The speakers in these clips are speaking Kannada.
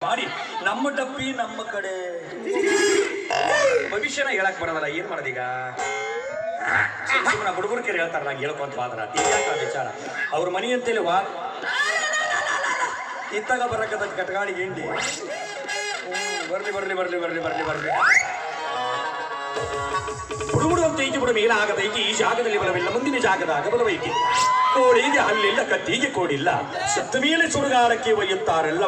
ಮಾಡಿ ನಮ್ಮ ಡಬ್ಬಿ ನಮ್ಮ ಕಡೆ ಭವಿಷ್ಯನ ಹೇಳಕ್ ಬರೋದಲ್ಲ ಏನ್ ಮಾಡೋದೀಗ ಸುಮ್ಮನೆ ಹುಡುಗರ್ಕೆರೆ ಹೇಳ್ತಾರ ನಂಗೆ ಹೇಳ್ಕೊಂತ ಹೋದ್ರ ಯಾಕ ವಿಚಾರ ಅವ್ರ ಮನಿ ಅಂತೇಳಿ ವಾ ಇತ್ತಾಗ ಬರಕದ ಕಟ್ಗಾಡಿ ಹಿಂಡಿ ಹ್ಮ್, ಬರ್ಲಿ ಬರ್ಲಿ ಬರ್ಲಿ ಬರ್ಲಿ ಬರ್ಲಿ ಬರ್ಲಿ ಹುಡುಗುಡು ಅಂತ ಐತಿ ಬಿಡ ಮೇಲೆ ಆಗದೈತಿ ಈ ಜಾಗದಲ್ಲಿ ಬಲವಿಲ್ಲ ಮುಂದಿನ ಜಾಗದಾಗ ಬಲವೈತಿ ಕೋಳಿಗೆ ಹಲ್ಲಿಲ್ಲ ಕತ್ತಿಗೆ ಕೋಡಿಲ್ಲ ಸತ್ತ ಮೇಲೆ ಸುಡುಗಾರಕ್ಕೆ ಒಯ್ಯುತ್ತಾರಲ್ಲ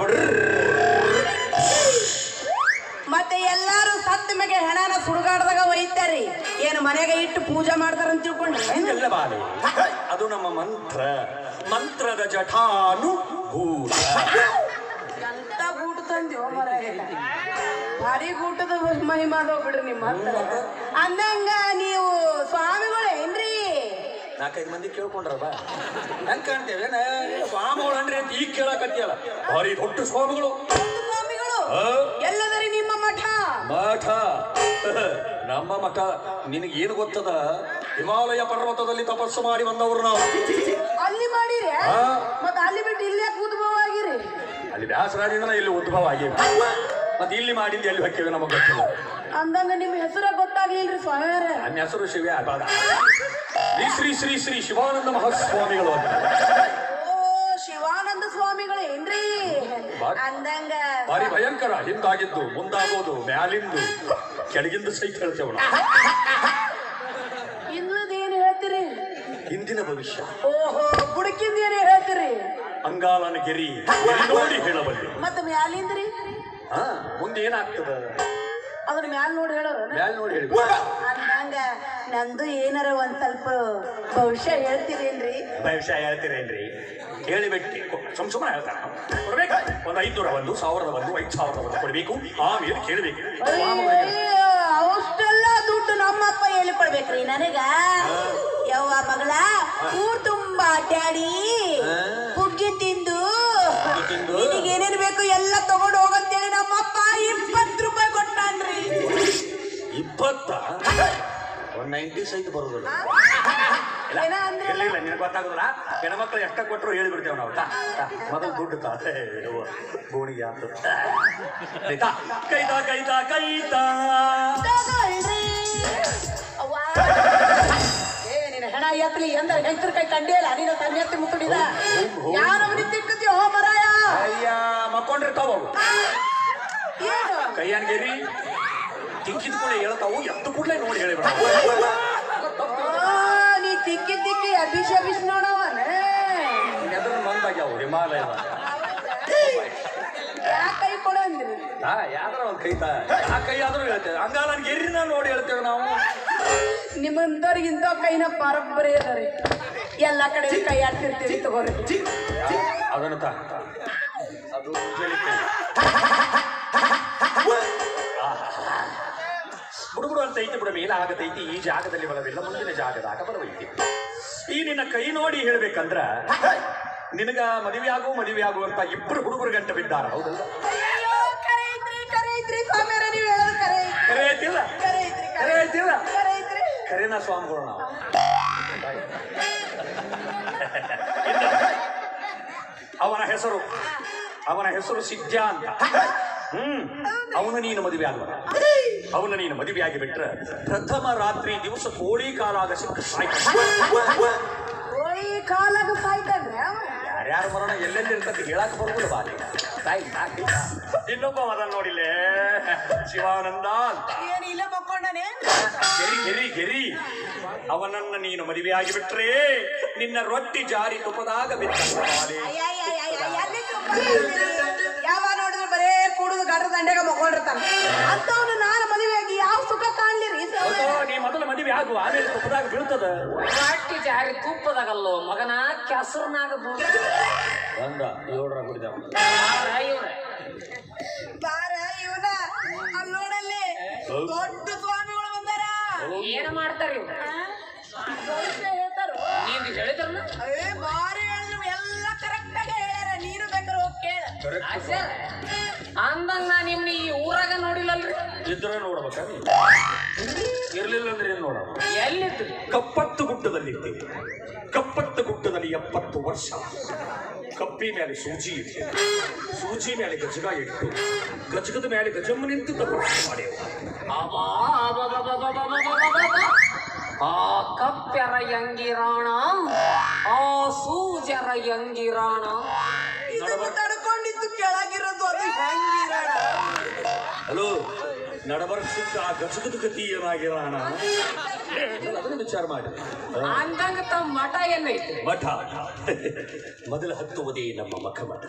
ಮತ್ತೆ ಎಲ್ಲಾರು ಸತ್ತ ಮೇಲೆ ಹೆಣನ ಸುಡುಗಾಡ್ದಾಗ ಒಯ್ತಾರಿ ಏನು ಮನೆಗೆ ಇಟ್ಟು ಪೂಜೆ ಮಾಡ್ತಾರ ಅಂತ ತಿಳ್ಕೊಂಡ್ರಿ ಹಂಗಲ್ಲ ಬಾಲೆ ಅದು ನಮ್ಮ ಮಂತ್ರ ಮಂತ್ರದ ಜಠಾನು ಭೂತ ಎಂತ ಗೂಟ ತಂದ್ಯೋ ಮರ ಭಾರಿ ಗೂಟದ ಮಹಿಮಾದವ್ ಬಿಡ್ರಿ ನಿಮ್ಮ ಹತ್ರ ಅಂದಂಗ ನೀವು ಸ್ವಾಮಿಗಳು ಏನ್ರಿ ನಾಲ್ಕೈದು ಮಂದಿ ಕೇಳ್ಕೊಂಡ್ರ ಬಾ ಹೆಂಗ್ ಕಾಣ್ತೇವೆ ಸ್ವಾಮಿಗಳು ಅಂದ್ರೆ ಅಂತ ಈಗ ಕೇಳಕತ್ತಿಯಲ್ಲ ಭಾರಿ ದೊಡ್ಡ ಸ್ವಾಮಿಗಳು ಸ್ವಾಮಿಗಳು ಆ? ಎಲ್ಲದರಿ ನಿಮ್ಮ ಮಠ ಮಠ ನಮ್ಮ ಮಠ ನಿನಗೆ ಏನು ಗೊತ್ತದ ಹಿಮಾಲಯ ಪರ್ವತದಲ್ಲಿ ತಪಸ್ಸು ಮಾಡಿ ಬಂದವರು ನಾವು ಅಲ್ಲಿ ಮಾಡಿರಿ ಆ? ಮತ್ತೆ ಅಲ್ಲಿ ಬಿಟ್ಟು ಇಲ್ಲೇ ಕೂತ್ಭವ ಆಗಿರಿ ಅಲ್ಲಿ ವ್ಯಾಸರಾದಿಂದ ಇಲ್ಲಿ ಉದ್ಭವ ಆಗಿವೆ ಮತ್ತೆ ಇಲ್ಲಿ ಮಾಡಿದ್ದು ಎಲ್ಲಿ ಹೊಕ್ಕಿವೆ ನಮಗೆ ಗೊತ್ತಿಲ್ಲ ಅಂದಂಗ ನಿಮ್ ಹೆಸರ ಗೊತ್ತಾಗ್ಲಿಲ್ರಿ ಸ್ವಾಮಿಯವ್ರ ನನ್ನ ಹೆಸರು ಶಿವ ಅಪಾದ ಶ್ರೀ ಶ್ರೀ ಶ್ರೀ ಶ್ರೀ ಶಿವಾನಂದ ಮಹಾಸ್ವಾಮಿಗಳು ಅಂತ ಓ ಶಿವಾನಂದ ಸ್ವಾಮಿಗಳು ಏನ್ರಿ ಬಾ- ಅಂದಂಗ ಭಾರಿ ಭಯಂಕರ ಹಿಂದಾಗಿದ್ದು ಮುಂದಾಗೋದು ಮ್ಯಾಲಿಂದು ಕೆಳಗಿಂದು ಸಹಿತ ಹೇಳ್ತೇವೆ ನಾವು ಇನ್ನದ ಏನ್ ಹೇಳ್ತೀರಿ ಹಿಂದಿನ ಭವಿಷ್ಯ ಓಹೋ ಬುಡಕಿಂದ ಏನ್ ಹೇಳ್ತೀರಿ ಅಂಗಾಲನ ಗೆರಿ ಗೆರಿ ನೋಡಿ ಹೇಳಬಲ್ಲೆ ಮತ್ತ ಮ್ಯಾಲಿಂದ್ರಿ ಹಾ ಮುಂದೆ ಏನಾಗ್ತದ ಅದ್ರ ಮ್ಯಾಲ್ ನೋಡಿ ಹೇಳೋರು ಮ್ಯಾಲ್ ನೋಡಿ ಹೇಳಿ ಅಂದಂಗ ನಂದು ಏನಾರ ಒಂದ್ ಸ್ವಲ್ಪ ಭವಿಷ್ಯ ಹೇಳ್ತೀರೇನ್ರಿ ಭವಿಷ್ಯ ಹೇಳ್ತೀರೇನ್ರಿ ಹೇಳಿಬಿಟ್ಟು ಸುಮ್ ಸುಮ್ಮನೆ ಹೇಳ್ತಾರ ಕೊಡ್ಬೇಕು ಒಂದು ಐದ್ನೂರ ಒಂದು ಸಾವಿರದ ಒಂದು ಐದು ಸಾವಿರದ ಒಂದು ಕೊಡ್ಬೇಕು ಆಮೇಲೆ ಕೇಳಬೇಕು ಅಯ್ಯೋ, ಅಷ್ಟೆಲ್ಲ ದುಡ್ಡು ನಮ್ಮಪ್ಪ ಎಲ್ಲಿ ಕೊಡ್ಬೇಕ್ರಿ ನನಗ ಯವ್ವ ಮಗಳ ಊರ್ ತುಂಬಾ ಅಡ್ಡಾಡಿ ಹುಗ್ಗಿ ತಿಂದು ತಿಂದು? ನಿನಗೆ ಏನೇನ್ ಬೇಕು ಎಲ್ಲ ತಗೊಂಡು ಹೋಗಂತೇಳಿ ನಮ್ಮಪ್ಪ ಇಪ್ಪತ್ತು ರೂಪಾಯಿ ಕೊಟ್ಟಾನ್ರಿ ಇಪ್ಪತ್ತ ಒನ್ ನೈಂಟಿ ಸಹಿತ ಬರೋದಿಲ್ಲ ಇಲ್ಲ ಏನ ಅಂದ್ರಲ್ಲ? ಇರ್ಲಿಲ್ಲ ನಿನಗೆ ಗೊತ್ತಾಗೋದಿಲ್ಲ ಹೆಣ್ಮಕ್ಳು ಎಷ್ಟ ಕೊಟ್ಟರು ಹೇಳಿಬಿಡ್ತೇವೆ ನಾವು ತಾ ತಾ. ಮೊದಲು ದುಡ್ಡು ತಾ ಹೇ, ಯವ್ವ, ಗೋಣಿಗೆ ಆತು ಆಯ್ತಾ? ಕೈತಾ ಕೈತಾ ಕೈತಾ ತಗೊಳ್ರಿ ಅವ್ವ. ಏ ನಿನ್ನ ಹೆಣ ಎತ್ತಲಿ ಎಂದ ಹೆಂಗಸರ ಕೈ ಕಂಡಿಯಲ್ಲ ನೀನು ತನ್ನ ಎತ್ತಿ ಮುತ್ತುಡಿದ ಹೌದು, ಹೌದು. ಯಾರವನಿ ತಿಕ್ಕತಿ ಹೋ ಮರಾಯ ಅಯ್ಯ ಮಕ್ಕೊಂಡಿರ್ತಾವ ಅವು ಏನು ಕೈಯನ್ಗೇರಿ ತಿಕ್ಕಿದ ಕೂಡ ಹೇಳ್ತಾವು ಎದ್ದು ಕೂಡಲೇ ನೋಡಿ ಹೇಳಿಬಿಡ ಆ, ನೀ ತಿಕ್ಕಿ ತಿಕ್ಕಿ ಅಭಿಷ್ ಅಭಿಷ್ ನೋಡವನ ಎದ್ರ ಮಂದಾಗ್ಯಾವು ಹಿಮಾಲಯ ಯಾಕ ಕೈ ಕೊಡಂದ್ರಿ ಹಾ ಯಾವ್ದಾರ ಒಂದು ಕೈತಾ ಆ ಕೈ ಆದ್ರೂ ಹೇಳ್ತೇವೆ ಹಂಗಾಲ ಗೆರಿನ ನೋಡಿ ಹೇಳ್ತೇವೆ ನಾವು ನಿಮ್ಮಂತವ್ರಿಗೆ ಇಂಥ ಕೈನ ಪರಂಪರೆ ಅದಾರಿ ಎಲ್ಲ ಕಡೆ ಕೈ ಆಡ್ತಿರ್ತೀರಿ ತಗೋರಿ ಅದನ್ನು ತಾ ಅದು ಹೇಳಿಕೆ. ಬುಡುಬುಡು ಅಂತ ಐತಿ ಬಿಡ ಮೇಲೆ ಆಗತೈತಿ ಈ ಜಾಗದಲ್ಲಿ ಬಲವಿಲ್ಲ ಮುಂದಿನ ಜಾಗದಾಗ ಬಲವೈತಿ ಈ ನಿನ್ನ ಕೈ ನೋಡಿ ಹೇಳ್ಬೇಕಂದ್ರ ನಿನಗ ಮದುವೆ ಆಗು ಮದುವೆ ಆಗು ಅಂತ ಇಬ್ರು ಹುಡುಗರು ಗಂಟೆ ಬಿದ್ದಾರ ಹೌದಲ್ಲ ಅಯ್ಯೋ ಕರೆ ಐತ್ರಿ ಕರೆ ಐತ್ರಿ ಸ್ವಾಮಿಯರ ನೀವು ಹೇಳೋದು ಕರೆ ಐತ್ರಿ. ಕರೆ ಐತಿಲ್ಲ ಕರೆ ಐತ್ರಿ ಕರೆ ಐತಿಲ್ಲ ಕರೆ ಐತ್ರಿ ಕರೆನ ಸ್ವಾಮಿಗಳು ನಾವು ಅವನ ಹೆಸರು ಅವನ ಹೆಸರು ಸಿದ್ಧ ಅಂತ ಹ್ಮ್ ಅವನು ನೀನು ಮದುವೆ ಆಗುವ ಅವನು ನೀನು ಮದುವೆ ಆಗಿ ಬಿಟ್ರೆ ಪ್ರಥಮ ರಾತ್ರಿ ದಿವಸ ಕೋಳಿ ಕಾಲಾಗ ಸಿಕ್ಕ ಸಾಯ್ತಾನೆ. ಕೋಳಿ ಕಾಲಾಗ ಸಾಯ್ತಾನ್ರಿ ಅವ ಯಾರ್ಯಾರ ಮರಣ ಎಲ್ಲೆಲ್ಲಿ ಇರ್ತದೆ ಹೇಳಕ್ ಬರುವುದಿಲ್ಲ ಬಾರಿ ಸಾಯ್ ಸಾಕಿ ಇನ್ನೊಬ್ಬ ಅದನ್ನ ನೋಡಿಲ್ಲೇ ಶಿವಾನಂದ ಅಂತ ಏನ್ ಇಲ್ಲ ಮಕ್ಕೊಂಡನೆ ಗೆರಿ ಗೆರಿ ಗೆರಿ ಅವನನ್ನ ನೀನು ಮದುವೆ ಆಗಿಬಿಟ್ರೆ ನಿನ್ನ ರೊಟ್ಟಿ ಜಾರಿ ತುಪ್ಪದಾಗ ಬಿತ್ತ ಯಾವ ನೋಡಿದ್ರೆ ಬರೇ ಕೂಡುದು ಗಡ್ರ ದಂಡೆಗ ಮಕ್ಕೊಂಡಿರ್ತಾನ ಅಂತವನು ನಾನು ಮದುವೆಯಾಗಿ ಯಾವ ಸುಖ ಕಾಣ್ಲಿರಿ ನೀ ಮೊದಲ ಮದುವೆ ಆಗು ಆಮೇಲೆ ತುಪ್ಪದಾಗ ಬೀಳ್ತದ ರೊಟ್ಟಿ ಜಾರಿ ತುಪ್ಪದಾಗಲ್ಲೋ ಮಗನ ಕೆಸರ್ನಾಗ ಬಂದ ಏಳರ ಕುಡಿದ ಬಾರ ಇವನ ಅಲ್ಲಿ ನೋಡಲ್ಲಿ ದೊಡ್ಡ ಸ್ವಾಮಿಗಳು ಬಂದಾರ ಏನ್ ಮಾಡ್ತಾರ ಇವ್ರು ಭವಿಷ್ಯ ಹೇಳ್ತಾರೋ ನೀನ್ ಹೇಳಿದ್ರನ ಏ ಬಾರಿ ಹೇಳಿದ್ರು ಎಲ್ಲ ಕರೆಕ್ಟ್ ಆಗಿ ಹೇಳ್ಯಾರ ನೀನು ಬೇಕಾದ್ರೆ ಹೋಗಿ ಕೇಳ ಅಂದಂಗ ನಾ ನಿಮ್ನ ಈ ಊರಾಗ ನೋಡಿಲ್ಲಲ್ರಿ ಇದ್ರೆ ನೋಡ್ಬೇಕ ಇರ್ಲಿಲ್ಲ ಅಂದ್ರೆ ಏನ್ ನೋಡ ಎಲ್ಲಿದ್ರಿ ಕಪ್ಪತ್ತು ಗುಡ್ಡದಲ್ಲಿ ಇರ್ತೀವಿ ಕಪ್ಪತ್ತು ಗುಡ್ಡದಲ್ಲಿ ಎಪ್ಪತ್ತು ವರ್ಷ ಕಪ್ಪಿ ಮೇಲೆ ಸೂಜಿ ಇಟ್ಟು ಸೂಜಿ ಮೇಲೆ ಗಜಗ ಇಟ್ಟು ಗಜಗದ ಮೇಲೆ ಗಜಮ್ಮ ನಿಂತು ತಪಸ್ಸು ಮಾಡ್ಯವು ಅಬ್ಬಾ, ಅಬ್ಬಬ್ಬಬ್ಬಬ್ಬಬ್ಬಬ್ಬಬ್ಬಬ್ಬ. ಆ ಕಪ್ಪೆರ ಯಂಗಿರಾಣ ಆ ಸೂಜರ ಯಂಗಿರಾಣ ನಡಬರ್ ತಡ್ಕೊಂಡಿದ್ದು ಕೆಳಗಿರೋದು ಅದು ಹೆಂಗಿರೋಣ ಹಲೋ ನಡಬರ್ ಸಿಕ್ಕ ಆ ಗಜಗದ ಗತಿ ಏನಾಗಿರೋಣ ಅದನ್ನು ವಿಚಾರ ಮಾಡಿ ಆ, ಅಂದಂಗ ತಮ್ಮ ಮಠ ಏನೈತಿ ಮಠ ಮೊದಲು ಹತ್ತುವುದೇ ನಮ್ಮ ಮಖ ಮಠ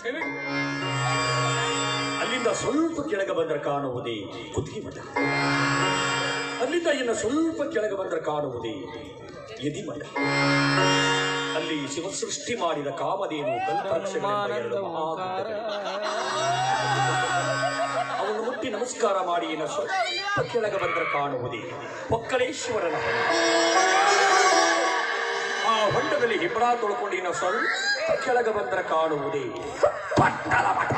ಅಲ್ಲಿಂದ ಸ್ವಲ್ಪ ಕೆಳಗೆ ಬಂದರೆ ಕಾಣುವುದೇ ಕುದುರೆ ಮಠ ಅಲ್ಲಿಂದ ಇನ್ನು ಸ್ವಲ್ಪ ಕೆಳಗೆ ಬಂದರೆ ಕಾಣುವುದೇ ಯದಿ ಮಠ ಅಲ್ಲಿ ಶಿವಸೃಷ್ಟಿ ಮಾಡಿದ ಕಾಮಧೇನು ಕಲ್ಪವೃಕ್ಷಗಳೆಂಬ ಎರಡು ಮಹಾಗುಡ್ಡಗಳು. ಅವನು ಮುಟ್ಟಿ ನಮಸ್ಕಾರ ಮಾಡಿ ಇನ್ನು ಸ್ವಲ್ಪ ಕೆಳಗೆ ಬಂದರೆ ಕಾಣುವುದೇ ಒಕ್ಕಲೇಶ್ವರನ ಹೊಂಡ. ಆ ಹೊಂಡದಲ್ಲಿ ಹಿಬ್ಬಳ ತೊಳ್ಕೊಂಡು ಇನ್ನು ಸ್ವಲ್ಪ ಕೆಳಗೆ ಬಂದರೆ ಕಾಣುವುದೇ ಪಟ್ಟಲ ಮಠ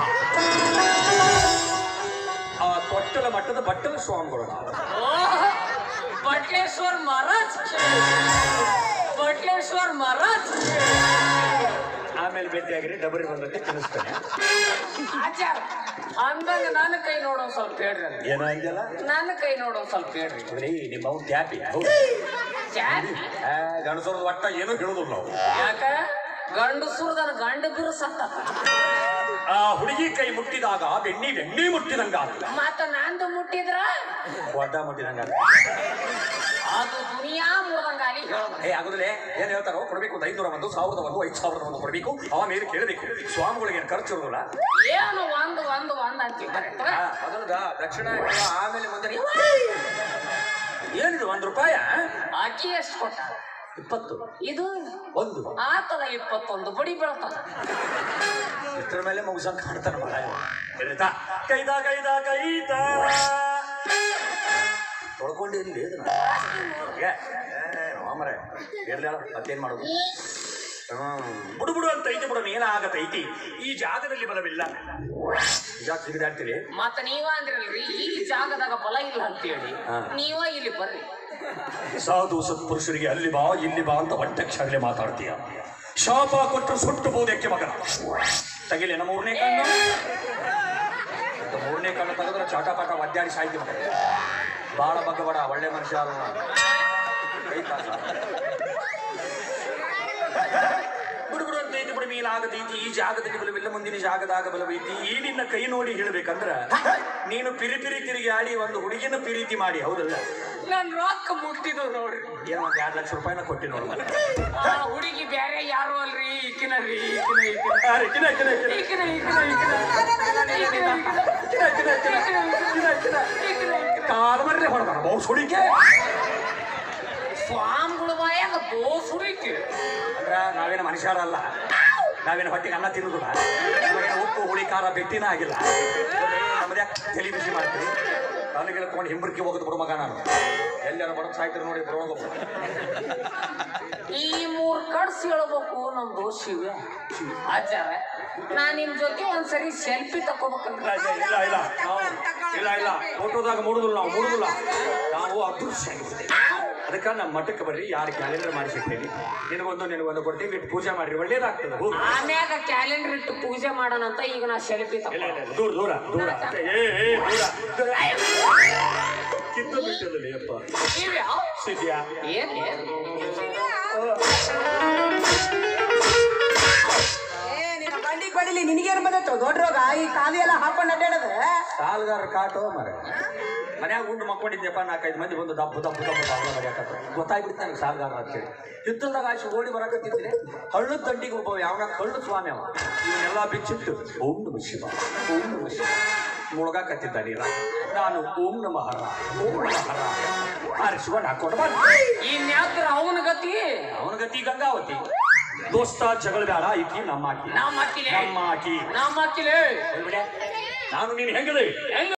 ಆ ತೊಟ್ಟಲ ಮಠದ ಬಟ್ಟಲ ಸ್ವಾಮಿಗಳು ನಾವು. ಓಹ್, ಬಟ್ಲೇಶ್ವರ್ ಮಹಾರಾಜ್ ಬಟ್ಲೇಶ್ವರ್ ಮಹಾರಾಜ್ ಆಮೇಲೆ ಭೇಟಿಯಾಗಿರಿ ಡಬರಿ ಬಂದಂತೆ ತಿನ್ನಿಸ್ತಾನೆ ಆಚಾರ ಅಂದಂಗ ನನ್ನ ಕೈ ನೋಡೋ ಸ್ವಲ್ಪ ಹೇಳ್ರಿ ಅಲ್ಲಿ. ಏನೋ ಅಂದ್ಯಲ್ಲ ನನ್ನ ಕೈ ನೋಡೋ ಸ್ವಲ್ಪ ಹೇಳ್ರಿ ಬರೀ ನಿಮ್ಮ ಅವ್ನು ಟ್ಯಾಪಿ ಹೌದು ಜಾತಿ. ಆ, ಗಂಡಸರದ ಒಟ್ಟ ಏನೂ ಹೇಳುದಿಲ್ಲ ನಾವು ಯಾಕ ಗಂಡು ಸುರದನ ಗಂಡ ಬಿರು ಸತ್ತ ಆ ಹುಡುಗಿ ಕೈ ಮುಟ್ಟಿದಾಗ ಬೆಣ್ಣಿ ಬೆಣ್ಣಿ ಮುಟ್ಟಿದಂಗ ಮತ್ತ ನಂದು ಮುಟ್ಟಿದ್ರ ಒಡ್ಡ ಮುಟ್ಟಿದಂಗ ಅದು ದುನಿಯಾ ಮುರಿದಂಗ ಅಲ್ಲಿ ಹೇಳ್ದ ಏ ಆಗುದಿಲ್ಲ ಏನ್ ಹೇಳ್ತಾರೋ ಕೊಡ್ಬೇಕು ಒಂದು ಐನೂರ ಒಂದು ಸಾವಿರದ ಒಂದು ಐದು ಸಾವಿರದ ಒಂದು ಕೊಡ್ಬೇಕು ಅವ ಮೇಲೆ ಕೇಳಬೇಕು ಸ್ವಾಮಿಗಳಿಗೆ ಏನು ಖರ್ಚು ಇರೋದಿಲ್ಲ ಏನು ಒಂದು ಒಂದು ಒಂದು ಅಂತಿದ್ದಾರೆ ಅದಲ್ದ ದಕ್ಷಿಣ ಆಮೇಲೆ ಮುಂದೆ ಏನಿದು ಒಂದು ರೂಪಾಯ ಅಕ್ಕಿ ಎಷ್ಟು ಕೊಟ್ಟ ಇಪ್ಪತ್ತು ಇದು ಒಂದು ಆತದ ಇಪ್ಪತ್ತೊಂದು ಬಡಿ ಬೀಳ್ತದ ಇಷ್ಟರ ಮೇಲೆ ಮುಗಿಸಂಗ್ ಕಾಣ್ತಾನ ಮಗ ಇವ. ಹೇಳ್ತಾ, ಕೈದ ಕೈದ ಕೈದ ತೊಳ್ಕೊಂಡಿರ್ಲಿ ಇದನ್ನ ಏ, ಏ, ಮಾಮರೆ ಇರ್ಲಿ ಅಲ್ಲ, ಮತ್ತೇನ್ ಮಾಡೋದು ಹ್ಮ್. ಬುಡು ಬುಡು ಅಂತ ಐತಿ ಬಿಡು ಏನಾಗತೈತಿ ಈ ಜಾಗದಲ್ಲಿ ಬಲವಿಲ್ಲ ಜಾಗ ಸಿಗದಾಡ್ತೀರಿ ಮತ್ತ ನೀವ ಅಂದ್ರಲ್ರಿ ಈ ಜಾಗದಾಗ ಬಲ ಇಲ್ಲ ಅಂತೇಳಿ ಹಾ. ನೀವ ಇಲ್ಲಿ ಬರ್ರಿ ಸಾಧು ಸತ್ಪುರುಷರಿಗೆ ಅಲ್ಲಿ ಬಾ ಇಲ್ಲಿ ಬಾ ಅಂತ ಒಟ್ಟಕ್ಷರಲೆ ಮಾತಾಡ್ತೀಯ ಶಾಪ ಕೊಟ್ಟರು ಸುಟ್ಟು ಬೋದಕ್ಕೆ ಮಗನ ತಗಿಲಿ ನಮ್ಮ ಮೂರನೇ ಕಣ್ಣು ಇದು ಮೂರನೇ ಕಣ್ಣು ತೆಗೆದ್ರೆ ಚಾಟಪಾಟ ಒದ್ದಾಡಿ ಸಾಯ್ತಿ ಮಗ ಬಾಳ ಬಗ್ಗಬೇಡ ಒಳ್ಳೆ ಮನುಷ್ಯ ಅಲ್ಲ ನಾನು. ಕೈ ಕಾಸ. ಬಿಡು ಬಿಡು ಅಂತ ಐತಿ ಬಿಡು ಮೀಲಾಗತೈತಿ ಈ ಜಾಗದಲ್ಲಿ ಬಲವಿಲ್ಲ ಮುಂದಿನ ಜಾಗದಾಗ ಬಲವೈತಿ ಈ ನಿನ್ನ ಕೈ ನೋಡಿ ಹೇಳ್ಬೇಕಂದ್ರ ನೀನು ಪಿರಿ ಪಿರಿ ತಿರುಗಿ ಆಡಿ ಒಂದು ಹುಡುಗಿನ ಪ್ರೀತಿ ಮಾಡಿ ಹೌದಲ್ಲ ನನ್ ರೊಕ್ಕ ಮುಟ್ಟಿದ್ದು ನೋಡ್ರಿ ಏನೋ ಒಂದು ಎರಡು ಲಕ್ಷ ರೂಪಾಯಿನ ಕೊಟ್ಟಿ ನೋಡು ಆ ಹುಡುಗಿ ಬ್ಯಾರೆ ಯಾರು ಅಲ್ರಿ ಈಕಿನ ರೀ ಈಕಿನ ಈಕಿನ ಯಾರು? ಕಿನ, ಕಿನ, ಕಿನ. ಈಕಿನ ಈಕಿನ ಈಕಿನ ಈಕಿನ ಕಿನ, ಕಿನ, ಕಿನ. ಕಿನ, ಕಿನ. ಈಕಿನ ಈಕಿನ ಕಾಲ್ ಮರ್ರೆ ಹೊಡ್ದಾನ ಬಹು ಸುಡಿಕೆ ಸ್ವಾಮಿಗಳ ಬಾಯಾಗ ಬೋಸ್ ಹುಡುಕಿ ಅಂದ್ರ ನಾವೇನು ಮನುಷ್ಯರಲ್ಲ ನಾವೇನು ಹೊಟ್ಟೆಗೆ ಅನ್ನ ತಿನ್ನುದಿಲ್ಲ ನಮಗೇನು ಉಪ್ಪು ಹುಳಿ ಖಾರ ಬೆಟ್ಟಿನ ಆಗಿಲ್ಲ ನಮ್ಮದೇ ತಲೆ ಬಿಸಿ ಮಾಡ್ತೀವಿ ನನಗೆ ಹೇಳ್ಕೊಂಡು ಹಿಂಬರ್ಕಿ ಹೋಗೋದು ಬಿಡು ಮಗ ನಾನು ಎಲ್ಲಾರು ಬಡಕ್ ಸಾಯ್ತಾರೆ ನೋಡಿ ಬರೋದು ಈ ಮೂರ್ ಕಡ್ಸ್ ಹೇಳ್ಬೇಕು ನಮ್ದು ಶಿವ ಆಚಾರ ನಾ ನಿಮ್ ಜೊತೆ ಒಂದ್ಸರಿ ಸೆಲ್ಫಿ ತಕೋಬೇಕಂದ್ರ ಇಲ್ಲ ಇಲ್ಲ ನಾವು ಇಲ್ಲ ಇಲ್ಲ ಫೋಟೋದಾಗ ಮೂಡುದಿಲ್ಲ ನಾವು ಮೂಡುದಿಲ್ಲ ನಾವು ಅದೃಶ್ಯ ಆಗಿಬಿಡ್ತೇವೆ ಅದಕ್ಕೆ ನಮ್ಮ ಮಠಕ್ಕೆ ಬರ್ರಿ ಯಾರು ಕ್ಯಾಲೆಂಡರ್ ಮಾಡಿಸಿರ್ತೀವಿ ನಿನಗೊಂದು ನಿನಗೊಂದು ಕೊಡ್ತೀವಿ ಇಟ್ಟು ಪೂಜೆ ಮಾಡ್ರಿ ಒಳ್ಳೇದಾಗ್ತದೆ ಹೋಗಿ ಆಮ್ಯಾಗ ಕ್ಯಾಲೆಂಡರ್ ಇಟ್ಟು ಪೂಜೆ ಮಾಡೋಣ ಅಂತ ಈಗ ನಾ ಸೆಲ್ಫಿ ಇಲ್ಲ ತಕೋ ಇಲ್ಲ ಇಲ್ಲ, ದೂರ ದೂರ ದೂರ ಏ ಏ ದೂರ ದೂರ. ಕಿತ್ತು ಬಿಟ್ಟದಲ್ಲಿ ಅಪ್ಪ ಇವ್ಯಾವ? ಸಿದ್ಯಾ ಏನ್ ಏನ್? ಏ ನಿನ್ನ ಬಂಡಿ ಬಡಿಲಿ ನಿನಗೇನು ಬಂದತ್ತು ದೊಡ್ಡ ರೋಗ ಈ ಕಾಲಿ ಎಲ್ಲ ಹಾಕೊಂಡು ಅಡ್ಡಾಡದ ಸಾಲ್ಗಾರ ಕಾಟೋ ಮರ ಮನ್ಯಾಗ ಉಂಡು ಮಕ್ಕೊಂಡಿದ್ಯಪ್ಪ ನಾಲ್ಕೈದು ಮಂದಿ ಬಂದು ದಪ್ಪು ದಪ್ಪು ದಪ್ಪು ಬಾಗ್ಲ ಮರ್ಯಾಕತ್ರ ಗೊತ್ತಾಗ್ಬಿಡ್ತು ನನಗೆ ಸಾಲ್ಗಾರ ಅಂತೇಳಿ ಯುದ್ಧದಾಗ ಆಶೆ ಓಡಿ ಬರಾಕತ್ತಿದ್ರೆ ಹಳ್ಳದ ದಂಡಿಗೆ ಒಬ್ಬ ಯಾವನ ಕಳ್ಳು ಸ್ವಾಮಿ ಅವ ಇವನ್ನೆಲ್ಲ ಬಿಚ್ಚಿಟ್ಟು ಓಂ ನಮ ಶಿವ ಓಂ ನಮ ಶಿವ ಮುಳುಗಾಕತ್ತಿದ್ದ ನೀರ ನಾನು ಓಂ ನಮ ಹರ ಓಂ ನಮ ಹರ ಹಾರಿಸುವ ಹಾಕೊಂಡು ಬಂದೆ ಇನ್ಯಾತ್ರ ಅವನ ಗತಿ ಅವನ ಗತಿ ಗಂಗಾವತಿ ದೋಸ್ತ ಜಗಳ ಬೇಡ ಈಕಿ ನಮ್ಮ ಆಕಿ ನಮ್ಮ ಅಕ್ಕಿಲೆ ನಮ್ಮ ಆಕಿ ನಮ್ಮ ಅಕ್ಕಿಲೆ ಹೋಗ್ಬಿಡೆ. ನಾನು ನೀನು ಹೆಂಗದೆ ಹೆಂಗ